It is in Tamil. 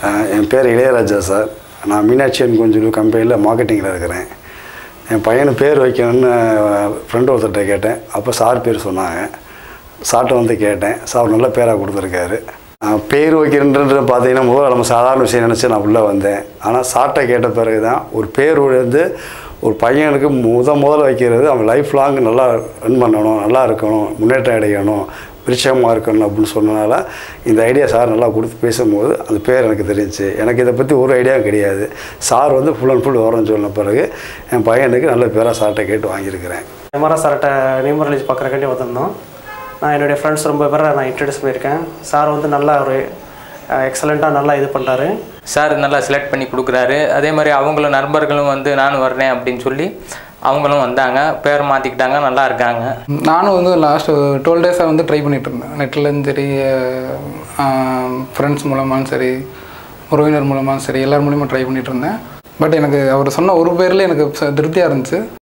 அஹ் என் பேர் இளையராஜா சார் நான் மீனாட்சி அண்ட் கொஞ்சலு கம்பெனியில் மார்க்கெட்டிங்கில் இருக்கிறேன் என் பையனு பேர் வைக்கணும்னு ஃப்ரெண்டு ஒருத்தர்கிட்ட கேட்டேன் அப்போ சார் பேர் சொன்னாங்க சார்ட்ட வந்து கேட்டேன் சார் நல்ல பேராக கொடுத்துருக்காரு அஹ் பேர் வைக்கிறன்றது பார்த்தீங்கன்னா முதல்ல நம்ம சாதாரண விஷயம் நினச்சி நான் உள்ளே வந்தேன் ஆனால் சார்ட்ட கேட்ட பிறகு தான் ஒரு பேர் வந்து ஒரு பையனுக்கு முத முதல்ல வைக்கிறது அவன் லைஃப் லாங் நல்லா ரன் பண்ணணும் நல்லா இருக்கணும் முன்னேற்றம் அடையணும் விருட்சமாக இருக்கணும் அப்படின்னு சொன்னனால இந்த ஐடியா சார் நல்லா கொடுத்து பேசும்போது அந்த பேர் எனக்கு தெரிஞ்சுச்சு எனக்கு இதை பற்றி ஒரு ஐடியாவும் கிடையாது சார் வந்து ஃபுல் அண்ட் ஃபுல் விவரம் சொன்ன பிறகு என் பையனுக்கு நல்ல பேராக சார்கிட்ட கேட்டு வாங்கியிருக்கிறேன் எம்ஆர்ஆர் சார்கிட்ட நியூமரலஜி பார்க்குறக்காண்டி வந்திருந்தோம் நான் என்னுடைய ஃப்ரெண்ட்ஸ் ரொம்ப பேரை நான் இன்ட்ரடியூஸ் பண்ணியிருக்கேன் சார் வந்து நல்லா ஒரு எக்ஸலண்ட்டாக நல்லா இது பண்ணுறாரு சார் நல்லா செலக்ட் பண்ணி கொடுக்குறாரு அதே மாதிரி அவங்களும் நண்பர்களும் வந்து நானும் வர்றேன் அப்படின்னு சொல்லி அவங்களும் வந்தாங்க பேர் மாற்றிக்கிட்டாங்க நல்லா இருக்காங்க நானும் வந்து லாஸ்ட் டுவெல் டேஸாக வந்து ட்ரை பண்ணிட்டு இருந்தேன் நெட்லேருந்து சரி ஃப்ரெண்ட்ஸ் மூலமாகவும் சரி உறவினர் மூலமாகவும் சரி எல்லார் மூலியமாக ட்ரை பண்ணிட்டு இருந்தேன் பட் எனக்கு அவர் சொன்ன ஒரு பேரில் எனக்கு ச- திருப்தியாக இருந்துச்சு